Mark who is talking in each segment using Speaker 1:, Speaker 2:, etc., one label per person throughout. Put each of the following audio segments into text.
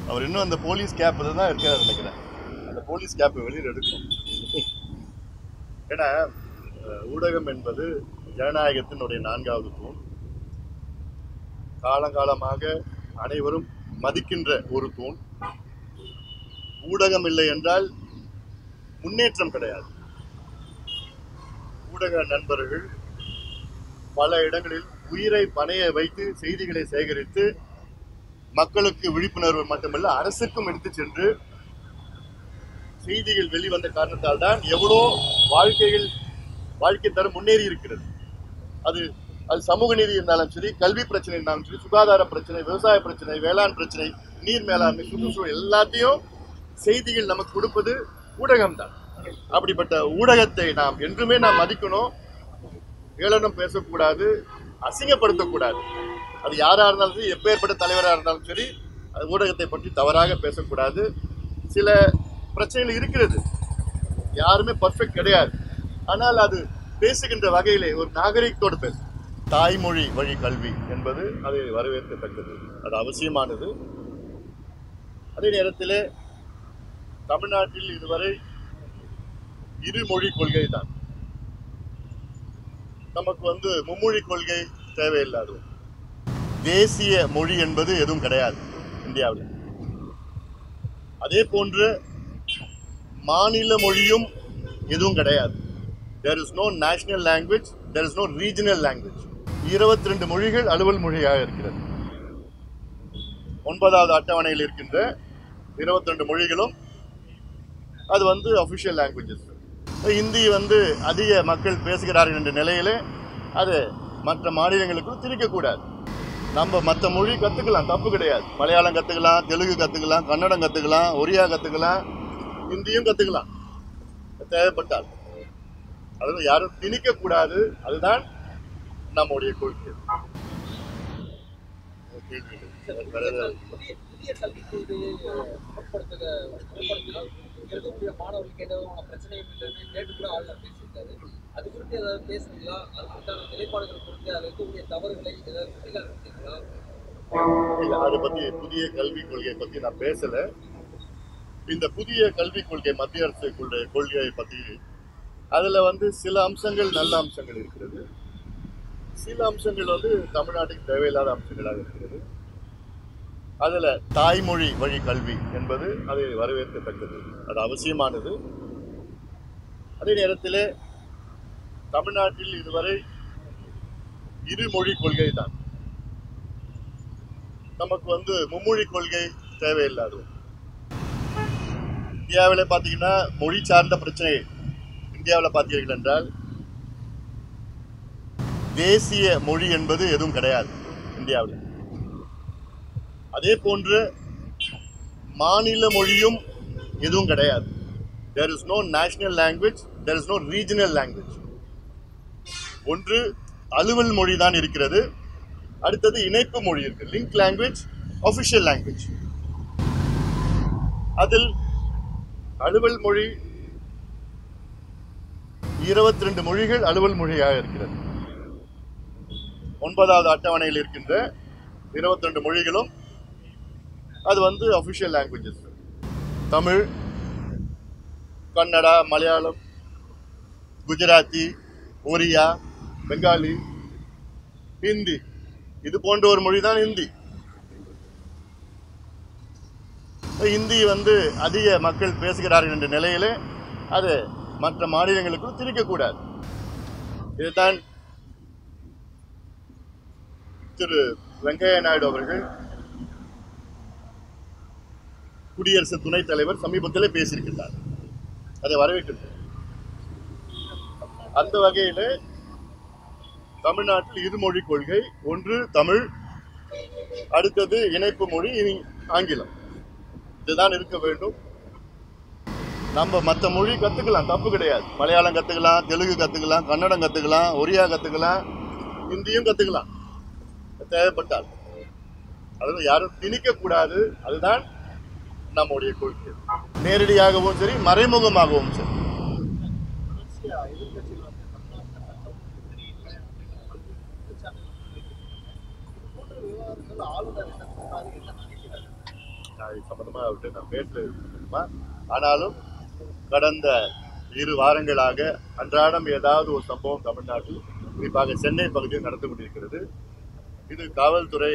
Speaker 1: அவர் இன்னும் அந்த police gap தான் இருக்காரு நினைக்கிறேன் அந்த போலீஸ் கேப்பை வெளியில் எடுக்கணும் ஏன்னா அஹ், ஊடகம் என்பது ஜனநாயகத்தினுடைய நான்காவது தூண் காலங்காலமாக அனைவரும் மதிக்கின்ற ஒரு தூண் ஊடகம் இல்லை என்றால் முன்னேற்றம் கிடையாது ஊடக நண்பர்கள் பல இடங்களில் உயிரை பணைய வைத்து செய்திகளை சேகரித்து மக்களுக்கு விழிப்புணர்வு மட்டுமல்ல அரசுக்கும் எடுத்து சென்று செய்திகள் வெளிவந்த காரணத்தால் தான் எவ்வளோ வாழ்க்கைகள் வாழ்க்கை தரம் முன்னேறி இருக்கிறது அது அது சமூக நீதி இருந்தாலும் சரி கல்வி பிரச்சனை இருந்தாலும் சரி சுகாதார பிரச்சனை விவசாய பிரச்சனை வேளாண் பிரச்சனை நீர் மேலாண்மை சுற்றுச்சூழல் எல்லாத்தையும் செய்திகள் நமக்கு கொடுப்பது ஊடகம்தான் அப்படிப்பட்ட ஊடகத்தை நாம் என்றுமே நாம் மதிக்கணும் ஏளனம் பேசக்கூடாது அசிங்கப்படுத்தக்கூடாது அது யாரா இருந்தாலும் சரி எப்பேற்பட்ட தலைவராக இருந்தாலும் சரி அது ஊடகத்தை பற்றி தவறாக பேசக்கூடாது சில பிரச்சனைகள் இருக்கிறது யாருமே பர்ஃபெக்ட் கிடையாது ஆனால் அது பேசுகின்ற வகையிலே ஒரு நாகரிகத்தோடு பேசும் தாய்மொழி வழி கல்வி என்பது அதை வரவேற்கத்தக்கது அது அவசியமானது அதே நேரத்திலே தமிழ்நாட்டில் இதுவரை இருமொழி கொள்கை தான் நமக்கு வந்து மும்மொழி கொள்கை தேவையில்லாது தேசிய மொழி என்பது எதுவும் கிடையாது இந்தியாவில் அதே போன்று மாநில மொழியும் எதுவும் கிடையாது there is no national language there is no regional language இருபத்தி ரெண்டு மொழிகள் அலுவல் மொழியாக இருக்கிறது ஒன்பதாவது அட்டவணையில் இருக்கின்ற இருபத்தி ரெண்டு மொழிகளும் அது வந்து அஃபிஷியல் லாங்குவேஜஸ் ஹிந்தி வந்து அதிக மக்கள் பேசுகிறார்கள் என்ற நிலையிலே அது மற்ற மாநிலங்களுக்கு திணிக்கக்கூடாது நம்ம மற்ற மொழி கற்றுக்கலாம் தப்பு கிடையாது மலையாளம் கற்றுக்கலாம் தெலுங்கு கற்றுக்கலாம் கன்னடம் கற்றுக்கலாம் ஒரியா கற்றுக்கலாம் ஹிந்தியும் கற்றுக்கலாம் தேவைப்பட்டால் அது யாரும் திணிக்கக்கூடாது அதுதான் நம்முடைய கொள்கை வேற ஏதாவது?
Speaker 2: புதிய புதிய கல்விக் கொள்கையை அமல்படுத்த அமல்படுத்தினால் இருக்கக்கூடிய மாணவர்களுக்கு எந்த விதமான பிரச்சனையும் இல்லைன்னு நேற்று கூட ஆளுநர் பேசியிருக்காரு அது குறித்து ஏதாவது பேசுறீங்களா அது குறித்தான நிலைப்பாடுகள் குறித்து அதில் இருக்கக்கூடிய தவறுகளை ஏதாவது சுட்டிக்காட்டுறீங்களா
Speaker 1: இல்ல அதை பத்தி புதிய கல்விக் கொள்கையை பத்தி நான் பேசல இந்த புதிய கல்விக் கொள்கை மத்திய அரசு கொள்கை கொள்கையை பத்தி அதுல வந்து சில அம்சங்கள் நல்ல அம்சங்கள் இருக்கிறது சில அம்சங்கள் வந்து தமிழ்நாட்டுக்கு தேவையில்லாத அம்சங்களாக இருக்கிறது அதுல தாய்மொழி வழி கல்வி என்பது அதை வரவேற்கத்தக்கது அது அவசியமானது அதே நேரத்திலே தமிழ்நாட்டில் இதுவரை இருமொழி கொள்கை தான் நமக்கு வந்து மும்மொழி கொள்கை தேவையில்லாது இந்தியாவில் பார்த்தீங்கன்னா மொழி சார்ந்த பிரச்சனை இந்தியாவில் பார்த்தீர்கள் என்றால் தேசிய மொழி என்பது எதுவும் கிடையாது இந்தியாவில் அதே போன்று மாநில மொழியும் எதுவும் கிடையாது there is no national language there is no regional language ஒன்று அலுவல் மொழி தான் இருக்கிறது அடுத்தது இணைப்பு மொழி இருக்கு லிங்க் லாங்குவேஜ் அஃபிஷியல் லாங்குவேஜ் அதில் அலுவல் மொழி இருபத்தி ரெண்டு மொழிகள் அலுவல் மொழியாக இருக்கிறது ஒன்பதாவது அட்டவணையில் இருக்கின்ற இருபத்தி ரெண்டு மொழிகளும் அது வந்து அஃபிஷியல் லாங்குவேஜஸ் தமிழ் கன்னடா மலையாளம் குஜராத்தி ஒரியா பெங்காலி ஹிந்தி இது போன்ற ஒரு மொழி தான் ஹிந்தி ஹிந்தி வந்து அதிக மக்கள் பேசுகிறார்கள் என்ற நிலையிலே அது மற்ற மாநிலங்களுக்கு திணிக்கக்கூடாது இதுதான் திரு வெங்கையா நாயுடு அவர்கள் குடியரசு துணைத் தலைவர் சமீபத்தில் பேசியிருக்கிறார் அதை வரவேற்கின்றேன் அந்த வகையில் தமிழ்நாட்டில் இருமொழி கொள்கை ஒன்று தமிழ் அடுத்தது இணைப்பு மொழி இனி ஆங்கிலம் இதுதான் இருக்க வேண்டும் நம்ம மற்ற மொழி கற்றுக்கலாம் தப்பு கிடையாது மலையாளம் கற்றுக்கலாம் தெலுங்கு கற்றுக்கலாம் கன்னடம் கற்றுக்கலாம் ஒரியா கற்றுக்கலாம் ஹிந்தியும் கற்றுக்கலாம் தேவைப்பட்டால் அது யாரும் திணிக்கக்கூடாது அதுதான் நம்முடைய கொள்கை நேரடியாகவும் சரி மறைமுகமாகவும் சரி நான் இது சம்பந்தமா அவர்கிட்ட நான் பேசல ஆனாலும் கடந்த இரு வாரங்களாக அன்றாடம் ஏதாவது ஒரு சம்பவம் தமிழ்நாட்டில் குறிப்பாக சென்னை பகுதியில் நடந்து கொண்டிருக்கிறது இது காவல்துறை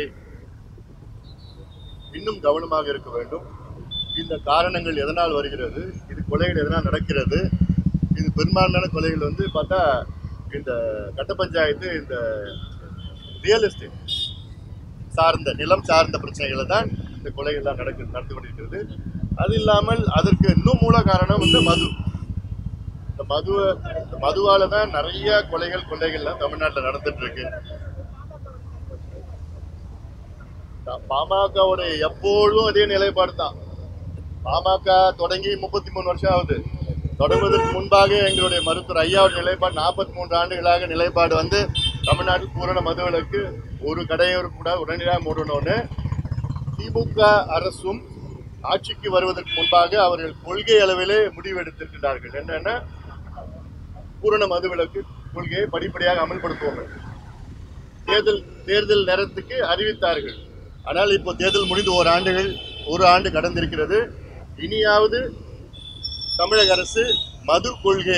Speaker 1: இன்னும் கவனமாக இருக்க வேண்டும் இந்த காரணங்கள் எதனால் வருகிறது இது கொலைகள் எதனால் நடக்கிறது இது பெரும்பான்மையான கொலைகள் வந்து பார்த்தா இந்த கட்ட பஞ்சாயத்து இந்த ரியல் எஸ்டேட் சார்ந்த நிலம் சார்ந்த பிரச்சனைகளை தான் இந்த கொலைகள்லாம் நடக்கு நடந்து கொண்டிருக்கிறது அது இல்லாமல் அதற்கு இன்னும் மூல காரணம் வந்து மது இந்த மதுவை இந்த மதுவால தான் நிறைய கொலைகள் கொள்ளைகள்லாம் தமிழ்நாட்டில் நடந்துட்டு இருக்கு பாமகவுடைய எப்பொழுதும் அதே நிலைப்பாடு தான் பாமக தொடங்கி முப்பத்தி மூணு வருஷம் ஆகுது தொடங்குவதற்கு முன்பாக எங்களுடைய மருத்துவர் ஐயாவுடைய நிலைப்பாடு நாற்பத்தி மூன்று ஆண்டுகளாக நிலைப்பாடு வந்து தமிழ்நாட்டில் பூரண மதுவிலக்கு ஒரு கடையோர் கூட உடனடியாக மூடணும்னு திமுக அரசும் ஆட்சிக்கு வருவதற்கு முன்பாக அவர்கள் கொள்கை அளவிலே முடிவெடுத்திருக்கிறார்கள் என்னன்னா பூரண மதுவிலக்கு கொள்கையை படிப்படியாக அமல்படுத்துவோம் என்று. தேர்தல் தேர்தல் நேரத்துக்கு அறிவித்தார்கள் ஆனால் இப்போ தேர்தல் முடிந்து ஒரு ஆண்டுகள் ஒரு ஆண்டு கடந்திருக்கிறது இனியாவது தமிழக அரசு மது கொள்கை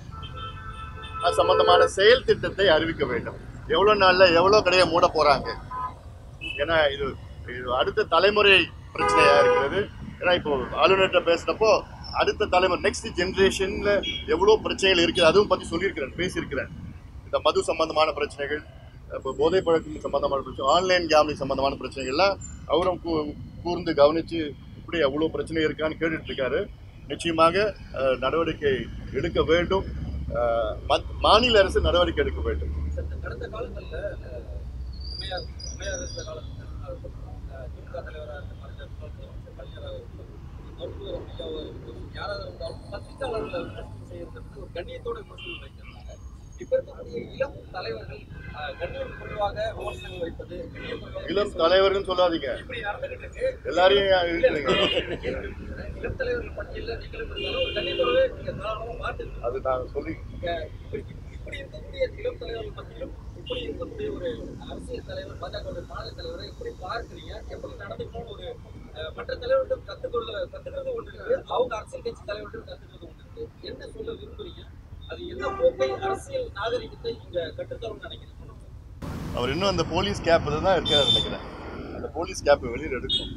Speaker 1: அது சம்பந்தமான செயல் திட்டத்தை அறிவிக்க வேண்டும் எவ்வளோ நாளில் எவ்வளோ கடையை மூட போகிறாங்க ஏன்னா இது இது அடுத்த தலைமுறை பிரச்சனையாக இருக்கிறது ஏன்னா இப்போ ஆளுநர்கிட்ட பேசுகிறப்போ அடுத்த தலைமுறை நெக்ஸ்ட் ஜென்ரேஷனில் எவ்வளோ பிரச்சனைகள் இருக்குது அதுவும் பற்றி சொல்லியிருக்கிறேன் பேசியிருக்கிறேன் இந்த மது சம்பந்தமான பிரச்சனைகள் இப்போ போதை பழக்கம் சம்பந்தமான பிரச்சனை ஆன்லைன் கேம்லிங் சம்பந்தமான பிரச்சனைகள்லாம் அவரும் கூ- கூர்ந்து கவனித்து இப்படி அவ்வளோ பிரச்சனை இருக்கான்னு கேட்டுட்டு இருக்காரு நிச்சயமாக அஹ், நடவடிக்கை எடுக்க வேண்டும் அஹ், மத்- மாநில அரசு நடவடிக்கை எடுக்க வேண்டும்
Speaker 2: சற்று கடந்த காலங்களில் அம்மையார் அம்மையார் இருந்த காலத்தில் திமுக தலைவராக இருந்த மறைந்த முன்னாள் முதலமைச்சர் கலைஞராக இருக்கட்டும், மருத்துவர் ஐயாவாக இருக்கட்டும், யாராக இருந்தாலும் பத்திரிகையாளர்களை விமர்சனம் செய்யறதுக்கு ஒரு கண்ணியத்தோட விமர்சனம் வைக்கிறாங்க இப்ப இருக்கக்கூடிய இளம் தலைவர்கள் அஹ், கண்ணியம் குறைவாக விமர்சனங்கள் வைப்பது கண்ணியம் குறைவாக
Speaker 1: இளம் தலைவர்னு சொல்லாதீங்க
Speaker 2: இப்படி நடந்துகிட்டு இருக்கு
Speaker 1: எல்லாரையும் இருக்கிறீங்க
Speaker 2: இளம் தலைவர்கள் பட்டியலில் நீங்களும் இருந்தாலும் ஒரு கண்ணியத்தோடவே நீங்க தாராளமா பார்த்து
Speaker 1: அது நான் சொல்லி
Speaker 2: இப்படி இப்படி இருக்கக்கூடிய இளம் தலைவர்கள் மத்தியிலும் இப்படி இருக்கக்கூடிய ஒரு அரசியல் தலைவர் பாஜக மாநில தலைவரை எப்படி பார்க்கிறீங்க எப்படி நடந்துக்கணும்னு ஒரு அஹ், மற்ற தலைவர்களிடம் கத்துக்கொள்ள கத்துக்கிறது ஒன்று இருக்கு அவங்க அரசியல் கட்சி தலைவர்களிடம் கத்துக்கிறது ஒன்று இருக்கு என்ன சொல்ல விரும்புறீங்க அது என்ன போக்கை அரசியல் நாகரிகத்தை இங்க கற்றுத்தரும்னு நினைக்கிறீங்க
Speaker 1: அவர் இன்னும் அந்த போலீஸ் கேப் தான் இருக்காரு நினைக்கிறேன் அந்த போலீஸ் கேப்பை வெளியில் எடுக்கணும்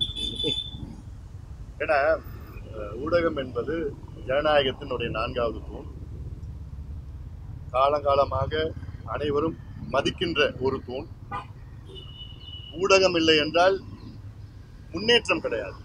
Speaker 1: ஏன்னா அஹ், ஊடகம் என்பது ஜனநாயகத்தினுடைய நான்காவது தூண் காலங்காலமாக அனைவரும் மதிக்கின்ற ஒரு தூண் ஊடகம் இல்லை என்றால் முன்னேற்றம் கிடையாது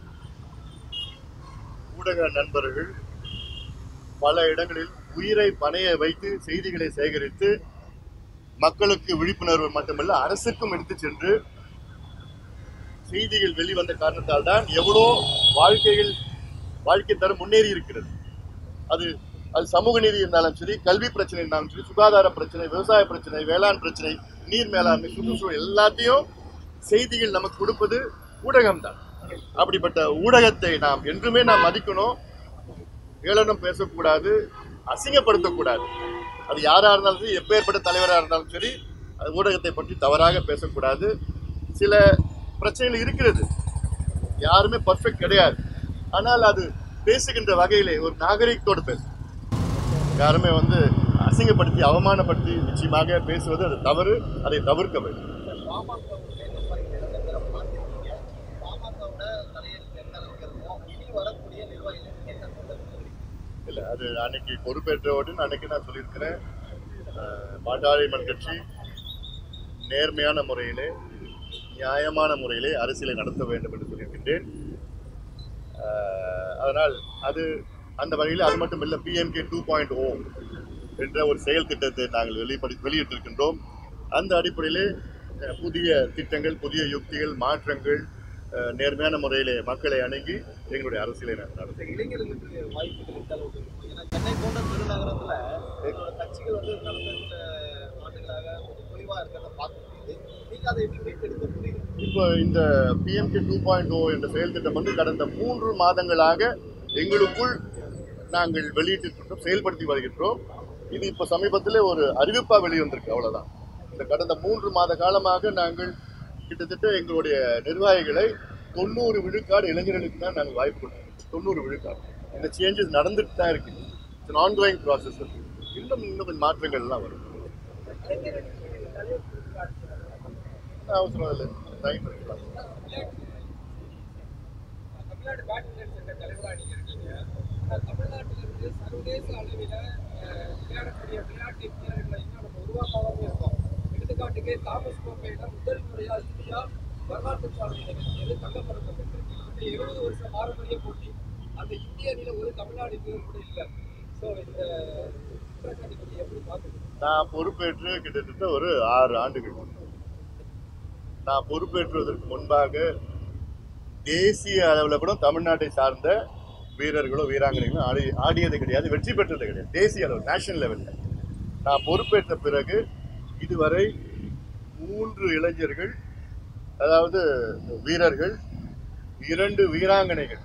Speaker 1: ஊடக நண்பர்கள் பல இடங்களில் உயிரை பணைய வைத்து செய்திகளை சேகரித்து மக்களுக்கு விழிப்புணர்வு மட்டுமல்ல அரசுக்கும் எடுத்து சென்று செய்திகள் வெளிவந்த காரணத்தால் தான் எவ்வளோ வாழ்க்கைகள் வாழ்க்கை தரம் முன்னேறி இருக்கிறது அது அது சமூக நீதி இருந்தாலும் சரி கல்வி பிரச்சனை இருந்தாலும் சரி சுகாதார பிரச்சனை விவசாய பிரச்சனை வேளாண் பிரச்சனை நீர் மேலாண்மை சுற்றுச்சூழல் எல்லாத்தையும் செய்திகள் நமக்கு கொடுப்பது ஊடகம்தான் அப்படிப்பட்ட ஊடகத்தை நாம் என்றுமே நாம் மதிக்கணும் ஏளனம் பேசக்கூடாது அசிங்கப்படுத்தக்கூடாது அது யாராக இருந்தாலும் சரி எப்பேற்பட்ட தலைவராக இருந்தாலும் சரி அது ஊடகத்தை பற்றி தவறாக பேசக்கூடாது சில பிரச்சனைகள் இருக்கிறது யாருமே பர்ஃபெக்ட் கிடையாது ஆனால் அது பேசுகின்ற வகையிலே ஒரு நாகரிகத்தோடு பேசும் யாருமே வந்து அசிங்கப்படுத்தி அவமானப்படுத்தி நிச்சயமாக பேசுவது அது தவறு அதை தவிர்க்க வேண்டும்
Speaker 2: பாமகவுடைய நிர்வாகிகள் நிரந்தரம் பார்த்திருக்கீங்க பாமகவோட தலையெழுத்து எந்த அளவுக்கு இருக்கும் இனி வரக்கூடிய நிர்வாகிகள் என்ன சொல்ல விரும்புறீங்க
Speaker 1: இல்லை அது அன்னைக்கு பொறுப்பேற்றவுடன் அன்னைக்கு நான் சொல்லியிருக்கிறேன் அஹ், பாட்டாளி மன் கட்சி நேர்மையான முறையிலே நியாயமான முறையிலே அரசியலை நடத்த வேண்டும் என்று சொல்லியிருக்கின்றேன் அஹ், அதனால் அது அந்த வகையில் அது மட்டும் இல்லை பிஎம்கே டூ பாயிண்ட் ஓ என்ற ஒரு செயல் திட்டத்தை நாங்கள் வெளிப்படி வெளியிட்டிருக்கின்றோம் அந்த அடிப்படையிலே அஹ், புதிய திட்டங்கள் புதிய யுக்திகள் மாற்றங்கள் அஹ், நேர்மையான முறையிலே மக்களை அணுகி எங்களுடைய அரசியலை நாங்கள் நடத்துகிறோம்
Speaker 2: இளைஞர்களுக்கு வாய்ப்புகள் எந்த அளவுக்கு இருக்கும் ஏன்னா சென்னை போன்ற பெருநகரத்துல எங்களோட கட்சிகள் வந்து கடந்த சில ஆண்டுகளாக கொஞ்சம் குறைவா இருக்கிறத பார்க்க முடியுது நீங்க அதை எப்படி மீட்டெடுக்க முடியுது
Speaker 1: இப்போ இந்த பிஎம்கே டூ பாயிண்ட் ஓ என்ற செயல் திட்டம் வந்து கடந்த மூன்று மாதங்களாக எங்களுக்குள் நாங்கள் வெளியிட்டிருக்கின்றோம் செயல்படுத்தி வருகின்றோம் இது இப்போ சமீபத்தில் ஒரு அறிவிப்பாக வெளிவந்திருக்கு அவ்வளவுதான் இந்த கடந்த மூன்று மாத காலமாக நாங்கள் கிட்டத்தட்ட எங்களுடைய நிர்வாகிகளை தொண்ணூறு விழுக்காடு இளைஞர்களுக்கு தான் நாங்கள் வாய்ப்பு கொடுத்தோம் தொண்ணூறு விழுக்காடு இந்த சேஞ்சஸ் நடந்துட்டு தான் இருக்கு இட்ஸ் ஆன்கோயிங் ப்ராசஸ் இன்னும் இன்னும் கொஞ்சம் மாற்றங்கள்லாம் வரும் அவசரம் இல்லை டைம் இருக்கலாம்
Speaker 2: தமிழ்நாடு பேட்மிண்டன் சங்க தலைவராக நீங்க இருக்கீங்க ஆனா தமிழ்நாட்டிலிருந்து சர்வதேச அளவில் அஹ், விளையாடக்கூடிய விளையாட்டு வீரர்களை இன்னும் நம்ம உருவாக்காமலே இருக்கோம் எடுத்துக்காட்டுக்கு தாமஸ் கோப்பையில முதல் முறையா இந்தியா வரலாற்று சாதனை நிகழ்ச்சியது தங்கப்பதக்கம் பெற்றிருக்கு இந்த எழுபது வருஷம் பாரம்பரிய போட்டி அந்த இந்திய அணியில ஒரு தமிழ்நாடு வீரர் கூட இல்லை ஸோ இந்த குற்றச்சாட்டு நீங்க எப்படி பார்க்குறீங்க
Speaker 1: நான் பொறுப்பேற்று கிட்டத்தட்ட ஒரு ஆறு ஆண்டுகள் நான் பொறுப்பேற்றுவதற்கு முன்பாக தேசிய அளவில் கூட தமிழ்நாட்டை சார்ந்த வீரர்களோ வீராங்கனைகளோ ஆடி ஆடியது கிடையாது வெற்றி பெற்றது கிடையாது தேசிய அளவு நேஷனல் லெவலில் நான் பொறுப்பேற்ற பிறகு இதுவரை மூன்று இளைஞர்கள் அதாவது வீரர்கள் இரண்டு வீராங்கனைகள்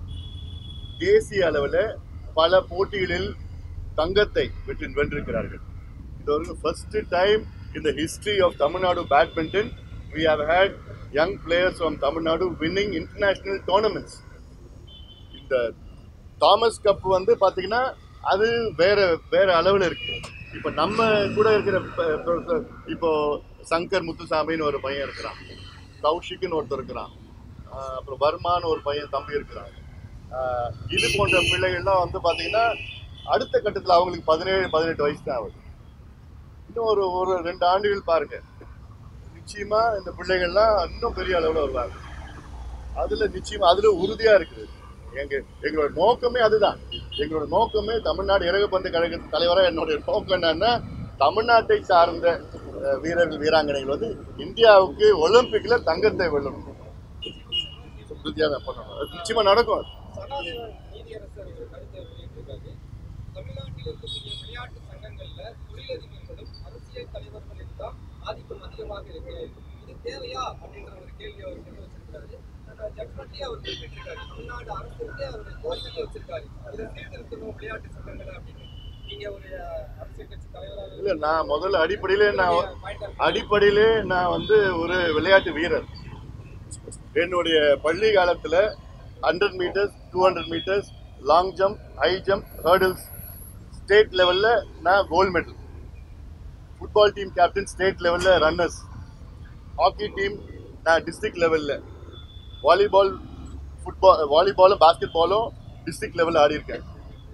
Speaker 1: தேசிய அளவில் பல போட்டிகளில் தங்கத்தை வெற்றி வென்றிருக்கிறார்கள் இது ஒரு first time in the history of Tamil Nadu badminton we have had young players from Tamil Nadu winning international tournaments இந்த தாமஸ் கப் வந்து பார்த்தீங்கன்னா அது வேற வேற அளவில் இருக்கு இப்போ நம்ம கூட இருக்கிற ப- ப- இப்போ சங்கர் முத்துசாமின்னு ஒரு பையன் இருக்கிறான் கௌஷிக்னு ஒருத்தர் இருக்கிறான் ஆஹ் அப்புறம் வர்மான்னு ஒரு பையன் தம்பி இருக்கிறான் ஆஹ் இது போன்ற பிள்ளைகள்லாம் வந்து பார்த்தீங்கன்னா அடுத்த கட்டத்தில் அவங்களுக்கு பதினேழு பதினெட்டு வயசு தான் ஆகுது இன்னும் ஒரு ஒரு ரெண்டு ஆண்டுகள் பாருங்க நிச்சயமா இந்த பிள்ளைகள்லாம் இன்னும் பெரிய அளவில் வருவாங்க அதுல நிச்சயமா அதுல உறுதியா இருக்குது எங்க எங்களோட நோக்கமே அதுதான் எங்களோட நோக்கமே தமிழ்நாடு இறகுப்பந்து கழக தலைவரா என்னுடைய நோக்கம் என்னன்னா தமிழ்நாட்டை சார்ந்த அஹ், வீரர்கள் வீராங்கனைகள் வந்து இந்தியாவுக்கு ஒலிம்பிக்ல தங்கத்தை வெல்லணும் உறுதியா தான் பண்ணணும் அது நிச்சயமா நடக்கும் அது.
Speaker 2: சனாதன நீதியரசர் ஒரு கருத்தை வெளியிட்டிருக்காரு தமிழ்நாட்டில் இருக்கக்கூடிய விளையாட்டு சங்கங்கள்ல தொழிலதிபர்களும் அரசியல் தலைவர்களும் தான் ஆதிக்கம் அதிகமாக இருக்கு இது தேவையா அப்படின்ற ஒரு கேள்வி அவர் முன் வச்சிருக்காரு ஜட்மெண்ட்டே அவர் குறிப்பிட்டிருக்காரு தமிழ்நாடு அரசுக்கே அவருடைய கோரிக்கை வச்சிருக்காரு இதை சீர்திருத்தணும் விளையாட்டு சங்கங்களை அப்படின்னு நீங்க ஒரு அஹ், அரசியல் கட்சி தலைவராக
Speaker 1: இல்ல நான் முதல்ல அடிப்படையிலே நான்
Speaker 2: பாயிண்ட்
Speaker 1: அடிப்படையிலே நான் வந்து ஒரு விளையாட்டு வீரர் என்னுடைய பள்ளி காலத்தில் hundred metres two hundred metres long jump high jump hurdles state லெவலில் நான் gold medal football team captain state லெவலில் ரன்னர்ஸ் ஹாக்கி டீம் நான் டிஸ்ட்ரிக்ட் லெவலில் வாலிபால் ஃபுட்பால் வாலிபாலும் பாஸ்கெட் பாலும் டிஸ்ட்ரிக்ட் லெவலில் ஆடி இருக்கேன்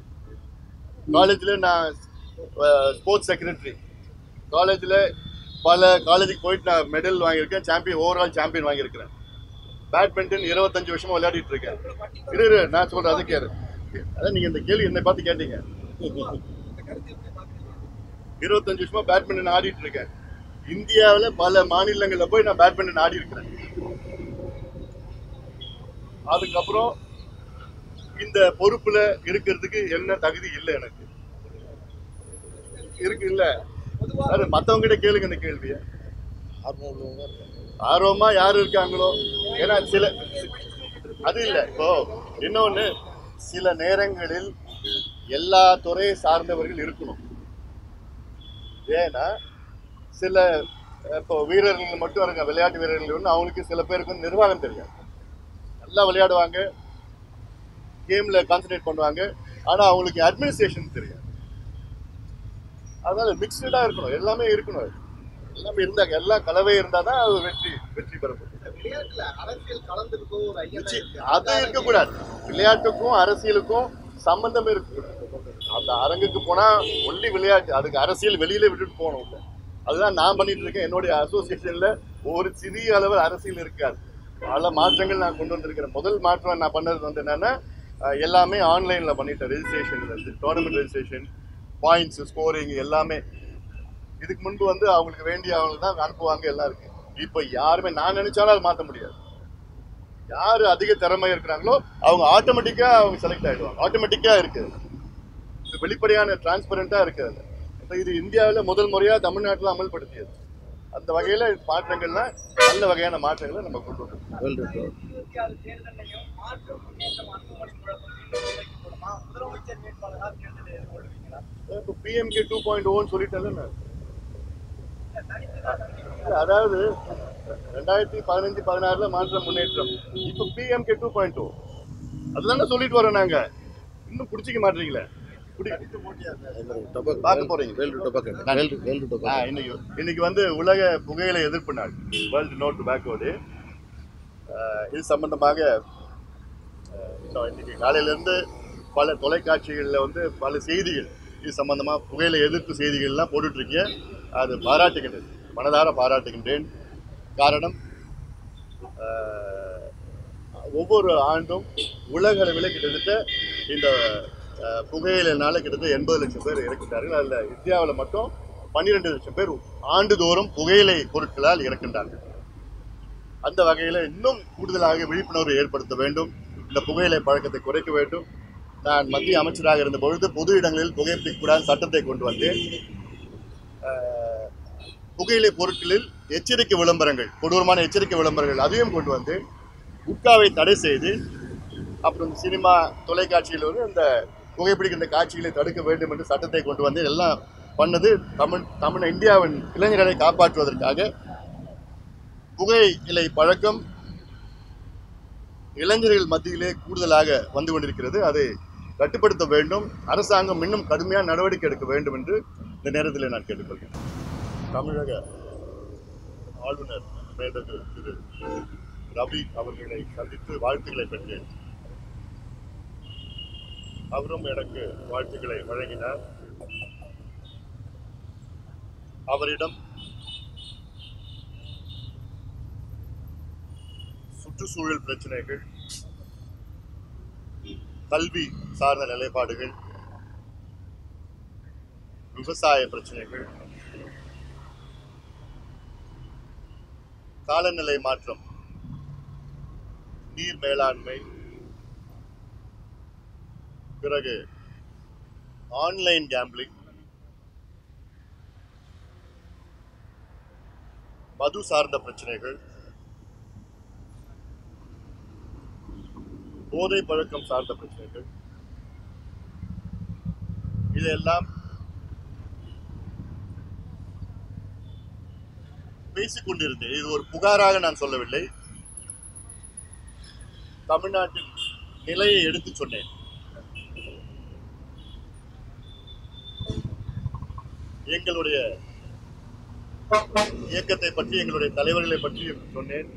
Speaker 1: காலேஜில் நான் ஸ்போர்ட்ஸ் செக்ரட்டரி காலேஜில் பல காலேஜுக்கு போயிட்டு நான் மெடல் வாங்கியிருக்கேன் சாம்பியன் ஓவரால் சாம்பியன் வாங்கியிருக்கிறேன் பேட்மிண்டன் இருபத்தஞ்சு வருஷமா விளையாடிட்டு இருக்கேன் இரு இரு நான் சொல்றேன் அது கேளு அதான் நீங்க இந்த கேள்வி என்னை பார்த்து கேட்டீங்க
Speaker 2: இந்த கருத்தை எப்படி பாக்குறீங்க
Speaker 1: இருபத்தஞ்சு வருஷமா பேட்மிண்டன் ஆடிட்டு இருக்கேன் இந்தியாவில் பல மாநிலங்களில் போய் நான் பேட்மிண்டன் ஆடி இருக்கிறேன் அதுக்கப்புறம் இந்த பொறுப்புல இருக்கிறதுக்கு என்ன தகுதி இல்லை எனக்கு இருக்கு இல்ல
Speaker 2: பொதுவா
Speaker 1: அது மத்தவங்க கிட்ட கேளுங்க இந்த கேள்விய ஆர்வமா யாரு இருக்காங்களோ ஏன்னா சில அது இல்ல இப்போ இன்னொன்னு சில நேரங்களில் எல்லா துறையை சார்ந்தவர்கள் இருக்கணும் ஏன்னா சில இப்போ வீரர்கள் மட்டும் இருக்க விளையாட்டு வீரர்கள் வந்து அவங்களுக்கு சில பேருக்கு வந்து நிர்வாகம் தெரியாது நல்லா விளையாடுவாங்க கேம்ல கான்சென்ட்ரேட் பண்ணுவாங்க ஆனா அவங்களுக்கு அட்மினிஸ்ட்ரேஷன் தெரியாது அதனால மிக்சடா இருக்கணும் எல்லாமே இருக்கணும் அது. எல்லாமே இருந்தாங்க எல்லாம் கலவை இருந்தா தான் அது வெற்றி வெற்றி பெற முடியும்
Speaker 2: விளையாட்டுல அரசியல் கலந்துருக்கோ ஒரு
Speaker 1: நிச்சயம். அது இருக்கக்கூடாது விளையாட்டுக்கும் அரசியலுக்கும் சம்பந்தம் இருக்கக்கூடாது அந்த அரங்குக்கு போனா ஒன்லி விளையாட்டு அதுக்கு அரசியல் வெளியில விட்டுட்டு போகணும் உள்ள. அதுதான் நான் பண்ணிட்டு இருக்கேன் என்னுடைய அசோசியேஷன்ல ஒரு சிறிய அளவு அரசியல் இருக்காது பல மாற்றங்கள் நான் கொண்டு வந்திருக்கிறேன் முதல் மாற்றம் நான் பண்ணது வந்து என்னன்னா அஹ், எல்லாமே ஆன்லைன்ல பண்ணிட்டேன் ரெஜிஸ்ட்ரேஷன்ல இருந்து டோர்னமெண்ட் ரெஜிஸ்ட்ரேஷன் பாயிண்ட்ஸ் ஸ்கோரிங் எல்லாமே இதுக்கு முன்பு வந்து அவங்களுக்கு வேண்டிய அவங்களுக்கு தான் அனுப்புவாங்க எல்லாம் இருக்கு இப்போ யாருமே நான் நினைச்சாலும் அது மாற்ற முடியாது யார் அதிக திறமை இருக்கிறாங்களோ அவங்க ஆட்டோமேட்டிக்கா அவங்க செலக்ட் ஆயிடுவாங்க ஆட்டோமேட்டிக்கா இருக்கு இது வெளிப்படையான டிரான்ஸ்பரண்டா இருக்கு அது இப்ப இது இந்தியாவில் முதல் முறையா தமிழ்நாட்டில் அமல்படுத்தியது அந்த வகையில மாற்றங்கள்லாம் நல்ல வகையான மாற்றங்களை நம்ம கொண்டு வந்தோம்
Speaker 2: இருபத்தி ஆறு தேர்தலையும் மாற்றம் முன்னேற்றம் அன்புமணி முழக்கம் மீண்டும் நிலைக்கப்படுமா முதலமைச்சர் வேட்பாளராக தேர்தலை எதிர்கொள்வீங்களா
Speaker 1: இப்போ பிஎம்கே டூ பாயிண்ட் ஓன்னு சொல்லிட்டேன்ல நான் அதாவது ரெண்டாயிரத்தி பதினஞ்சு பதினாறுல மாற்றம் முன்னேற்றம் இப்போ பிஎம்கே டூ பாயிண்ட் டூ அதுதானே சொல்லிட்டு வரோம் நாங்க இன்னும் பிடிச்சிக்க மாட்டீங்களே புடி- பார்க்க போறீங்க ஆ, இன்னைக்கு இன்னைக்கு வந்து உலக புகையிலை எதிர்ப்பு நாள் வேர்ல்டு நோ டுபாக்கோ டே இது சம்பந்தமாக அஹ், இன்னும் இன்னைக்கு காலையில இருந்து பல தொலைக்காட்சிகளில் வந்து பல செய்திகள் இது சம்பந்தமா புகையிலை எதிர்ப்பு செய்திகள்லாம் போட்டுட்டு இருக்கீங்க அது பாராட்டுகின்றேன் மனதார பாராட்டுகின்றேன் காரணம் அஹ், ஒவ்வொரு ஆண்டும் உலக அளவில் கிட்டத்தட்ட இந்த அஹ், புகையிலைனால கிட்டத்தட்ட எண்பது லட்சம் பேர் இறக்கின்றார்கள் அதில் இந்தியாவில் மட்டும் பன்னிரெண்டு லட்சம் பேர் ஆண்டுதோறும் புகையிலை பொருட்களால் இறக்கின்றார்கள் அந்த வகையில் இன்னும் கூடுதலாக விழிப்புணர்வு ஏற்படுத்த வேண்டும் இந்த புகையிலை பழக்கத்தை குறைக்க வேண்டும் நான் மத்திய அமைச்சராக இருந்த பொழுது பொது இடங்களில் புகைப்பிடிக்கக்கூடாத சட்டத்தை கொண்டு வந்தேன் அஹ், புகையிலை பொருட்களில் எச்சரிக்கை விளம்பரங்கள் கொடூரமான எச்சரிக்கை விளம்பரங்கள் அதையும் கொண்டு வந்து குட்காவை தடை செய்து அப்புறம் சினிமா தொலைக்காட்சியில் வந்து அந்த புகைப்பிடிக்கின்ற காட்சிகளை தடுக்க வேண்டும் என்று சட்டத்தை கொண்டு வந்து எல்லாம் பண்ணது தமிழ் தமிழ் இந்தியாவின் இளைஞர்களை காப்பாற்றுவதற்காக புகையிலை பழக்கம் இளைஞர்கள் மத்தியிலே கூடுதலாக வந்து கொண்டிருக்கிறது அதை கட்டுப்படுத்த வேண்டும் அரசாங்கம் இன்னும் கடுமையான நடவடிக்கை எடுக்க வேண்டும் என்று இந்த நேரத்தில் நான் கேட்டுக்கொள்கிறேன் தமிழக ஆளுநர் மேதகு திரு ரவி அவர்களை சந்தித்து வாழ்த்துக்களை பெற்றேன் அவரும் எனக்கு வாழ்த்துக்களை வழங்கினார் அவரிடம் சுற்றுச்சூழல் பிரச்சனைகள் கல்வி சார்ந்த நிலைப்பாடுகள் விவசாய பிரச்சனைகள் காலநிலை மாற்றம் நீர் மேலாண்மை பிறகு ஆன்லைன் கேம்பிளிங் மது சார்ந்த பிரச்சனைகள் போதை பழக்கம் சார்ந்த பிரச்சனைகள் இதெல்லாம் பேசிக் கொண்டிருந்தேன் இது ஒரு புகாராக நான் சொல்லவில்லை தமிழ்நாட்டின் நிலையை எடுத்து சொன்னேன் எங்களுடைய இயக்கத்தை பற்றி எங்களுடைய தலைவர்களை பற்றியும் சொன்னேன்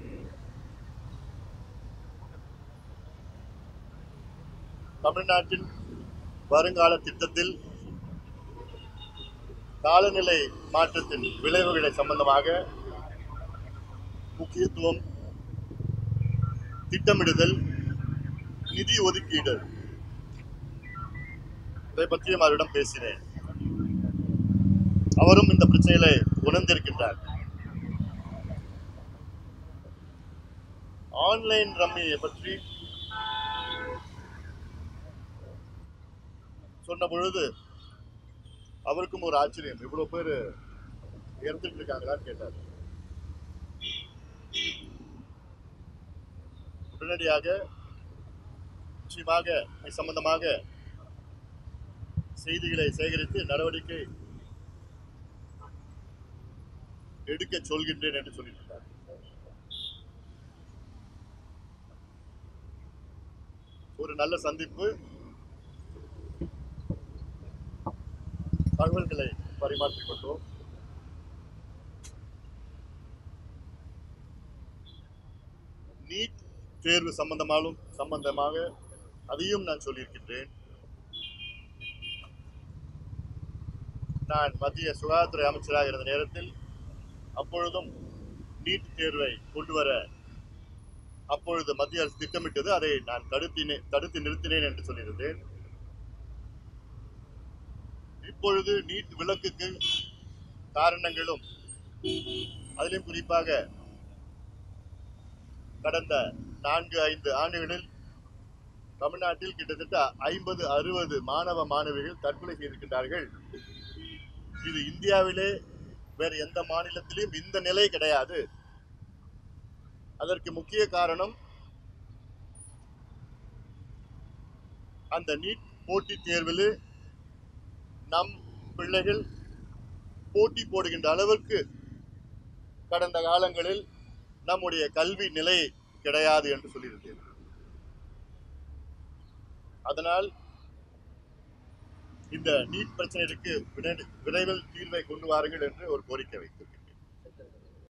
Speaker 1: தமிழ்நாட்டின் வருங்கால திட்டத்தில் காலநிலை மாற்றத்தின் விளைவுகளை சம்பந்தமாக முக்கியத்துவம் திட்டமிடுதல் நிதி ஒதுக்கீடு இதை பற்றியும் அவரிடம் பேசினேன் அவரும் இந்த பிரச்சனைகளை உணர்ந்திருக்கின்றார் ஆன்லைன் ரம்மியை பற்றி சொன்ன பொழுது அவருக்கும் ஒரு ஆச்சரியம் இவ்வளவு பேர் இறந்துட்டு இருக்காங்களான்னு கேட்டார் உடனடியாக நிச்சயமாக இது சம்பந்தமாக செய்திகளை சேகரித்து நடவடிக்கை எடுக்க சொல்கின்றேன் என்று சொல்லியிருந்தார் ஒரு நல்ல சந்திப்பு தகவல்களை பரிமாற்றிக் கொண்டோம் நீட் தேர்வு சம்பந்தமாலும் சம்பந்தமாக அதையும் நான் சொல்லியிருக்கின்றேன் நான் மத்திய சுகாதாரத்துறை அமைச்சராக இருந்த நேரத்தில் அப்பொழுதும் நீட் தேர்வை கொண்டு வர அப்பொழுது மத்திய அரசு திட்டமிட்டது அதை நான் தடுத்தினே தடுத்து நிறுத்தினேன் என்று சொல்லியிருந்தேன் இப்பொழுது நீட் விலக்குக்கு காரணங்களும் அதிலும் குறிப்பாக கடந்த நான்கு ஐந்து ஆண்டுகளில் தமிழ்நாட்டில் கிட்டத்தட்ட ஐம்பது அறுபது மாணவ மாணவிகள் தற்கொலை செய்திருக்கின்றார்கள் இது இந்தியாவிலே வேறு எந்த மாநிலத்திலும் இந்த நிலை கிடையாது அதற்கு முக்கிய காரணம் அந்த நீட் போட்டித் தேர்வில் நம் பிள்ளைகள் போட்டி போடுகின்ற அளவிற்கு கடந்த காலங்களில் நம்முடைய கல்வி நிலை கிடையாது என்று சொல்லியிருந்தேன் அதனால் இந்த நீட் பிரச்சனைக்கு விரை- விரைவில் தீர்வை கொண்டு வாருங்கள் என்று ஒரு கோரிக்கை வைத்திருக்கிறேன்